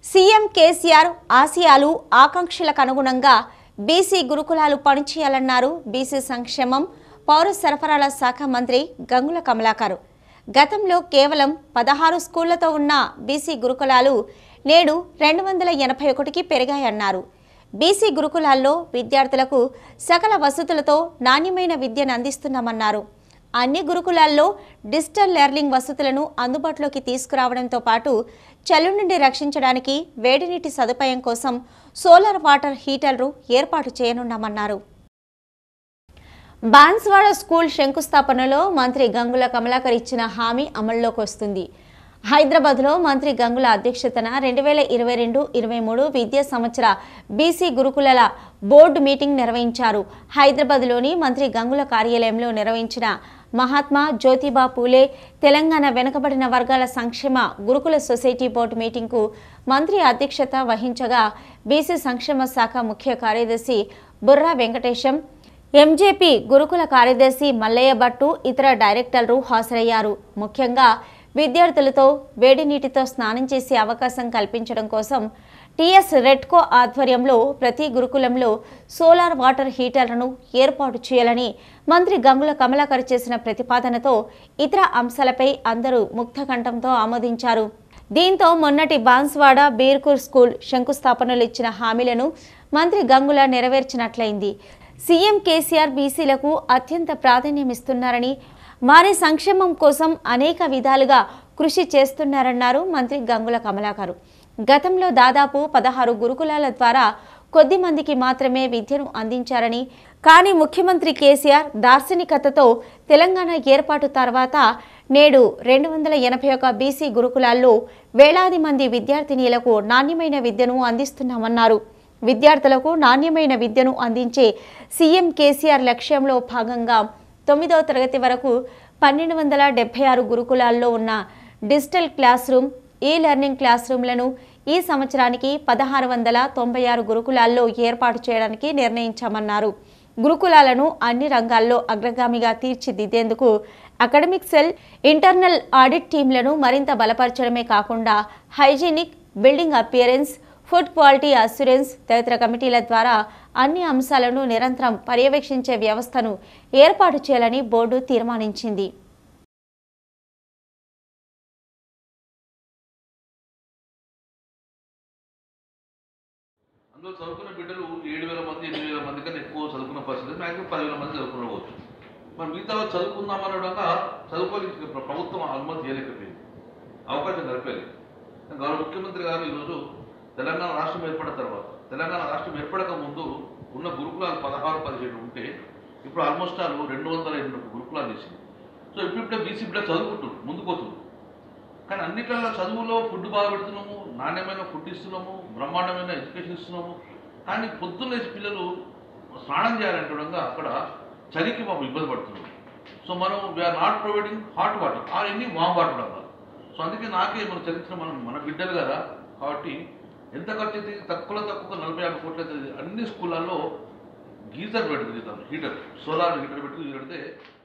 CM KCR ఆశయాలు ఆకాంక్షలకు అనుగుణంగా బీసీ గురుకులాలు పనిచేయాలన్నారు బీసీ సంక్షేమం పౌర సరఫరాల శాఖ మంత్రి గంగుల కమలాకర్ గతంలో కేవలం పదహారు స్కూళ్లతో ఉన్న బీసీ గురుకులాలు నేడు రెండు వందల ఎనభై ఒకటికి పెరిగాయన్నారు బీసీ గురుకులాల్లో విద్యార్థులకు సకల వసతులతో నాణ్యమైన విద్యను అందిస్తున్నామన్నారు అన్ని గురుకులాల్లో డిజిటల్ లెర్నింగ్ వసతులను అందుబాటులోకి తీసుకురావడంతో పాటు చలి నుండి రక్షించడానికి వేడినీటి సదుపాయం కోసం సోలార్ వాటర్ హీటర్లు ఏర్పాటు చేయనున్నామన్నారు బాన్స్వాడ స్కూల్ శంకుస్థాపనలో మంత్రి గంగుల కమలాకర్ ఇచ్చిన హామీ అమల్లోకి వస్తుంది హైదరాబాద్లో మంత్రి గంగుల అధ్యక్షతన రెండు వేల ఇరవై రెండు ఇరవై మూడు విద్యా సంవత్సర బీసీ గురుకులాల బోర్డు మీటింగ్ నిర్వహించారు హైదరాబాద్లోని మంత్రి గంగుల కార్యాలయంలో నిర్వహించిన మహాత్మా జ్యోతిబా పూలే తెలంగాణ వెనుకబడిన వర్గాల సంక్షేమ గురుకుల సొసైటీ బోర్డు మీటింగ్కు మంత్రి అధ్యక్షత వహించగా బీసీ సంక్షేమ శాఖ ముఖ్య కార్యదర్శి బుర్రా వెంకటేశం ఎంజేపీ గురుకుల కార్యదర్శి మల్లయ్య భట్టు ఇతర డైరెక్టర్లు హాజరయ్యారు ముఖ్యంగా విద్యార్థులతో వేడి నీటితో స్నానం చేసే అవకాశం కల్పించడం కోసం టీఎస్ రెడ్కో ఆధ్వర్యంలో ప్రతి గురుకులంలో సోలార్ వాటర్ హీటర్లను ఏర్పాటు చేయాలని మంత్రి గంగుల కమలాకర్ చేసిన ప్రతిపాదనతో ఇతర అంశాలపై అందరూ ముక్తకంఠంతో ఆమోదించారు దీంతో మొన్నటి బాన్స్వాడ బీర్కూర్ స్కూల్ శంకుస్థాపనలు ఇచ్చిన హామీలను మంత్రి గంగుల నెరవేర్చినట్లయింది సీఎం కేసీఆర్ బీసీలకు అత్యంత ప్రాధాన్యమిస్తున్నారని వారి సంక్షేమం కోసం అనేక విధాలుగా కృషి చేస్తున్నారన్నారు మంత్రి గంగుల కమలాకర్ గతంలో దాదాపు పదహారు గురుకులాల ద్వారా కొద్ది మందికి మాత్రమే విద్యను అందించారని కానీ ముఖ్యమంత్రి కేసీఆర్ దార్శనికతతో తెలంగాణ ఏర్పాటు తర్వాత నేడు రెండు వందల ఎనభై ఒక బీసీ గురుకులాల్లో వేలాది మంది విద్యార్థినీలకు నాణ్యమైన విద్యను అందిస్తున్నామన్నారు విద్యార్థులకు నాణ్యమైన విద్యను అందించే సీఎం కేసీఆర్ లక్ష్యంలో భాగంగా తొమ్మిదవ తరగతి వరకు పన్నెండు వందల డెబ్బై ఆరు గురుకులాల్లో ఉన్న digital class room e learning class రూమ్లను ఈ సంవత్సరానికి పదహారు వందల తొంభై ఆరు గురుకులాల్లో ఏర్పాటు చేయడానికి నిర్ణయించామన్నారు గురుకులాలను అన్ని రంగాల్లో అగ్రగామిగా తీర్చిదిద్దేందుకు అకాడమిక్ సెల్ ఇంటర్నల్ ఆడిట్ టీంలను మరింత బలపరచడమే కాకుండా hygienic building appearance food quality assurance తదితర కమిటీల ద్వారా అన్ని అంశాలను నిరంతరం పర్యవేక్షించే వ్యవస్థను ఏర్పాటు చేయాలని బోర్డు తీర్మానించింది అందులో చదువుకున్న బిడ్డలు ఏడు వేల మంది ఎనిమిది వేల మంది కన్నా ఎక్కువ చదువుకున్న పరిస్థితి మ్యాక్సిమం పదివేల మంది చదువుకునవచ్చు మరి మిగతా వాళ్ళు చదువుకుందామనగా చదువుకోలేక ప్ర- ప్రభుత్వం అనుమతి చేయలేకపోయింది అవకాశం కలపలేదు గౌరవ ముఖ్యమంత్రి గారు ఈరోజు తెలంగాణ రాష్ట్రం ఏర్పడిన తర్వాత తెలంగాణ రాష్ట్రం ఏర్పడక ముందు ఉన్న గురుకులాలు పదహారు పదిహేడు ఉంటే ఇప్పుడు ఆల్మోస్ట్ ఆల్ రెండు వందల ఎనిమిది గురుకులాలు చేసింది సో ఇప్పుడు బీసీ బిడ్డ చదువుకుంటున్నారు ముందుకు పోతున్నారు కానీ అన్నిట్లలో చదువులో ఫుడ్ బాగా పెడుతున్నాము నాణ్యమైన ఫుడ్ ఇస్తున్నాము బ్రహ్మాండమైన ఎడ్యుకేషన్ ఇస్తున్నాము కానీ పొద్దున్నేసి పిల్లలు స్నానం చేయాలంటుండగా అక్కడ చలికి మాకు ఇబ్బంది పడుతున్నాం సో మనం we're not providing hot water or any warm water అవ్వాలి సో అందుకే నాకే మన చరిత్ర మనం మన బిడ్డలు కదా కాబట్టి ఎంత ఖర్చు అయితే తక్కువలో తక్కువ నలభై యాభై కోట్లు అయితే అన్ని స్కూళ్ళల్లో గీజర్ పెడుతుంది హీటర్ సోలార్ హీటర్ పెట్టి పెడితే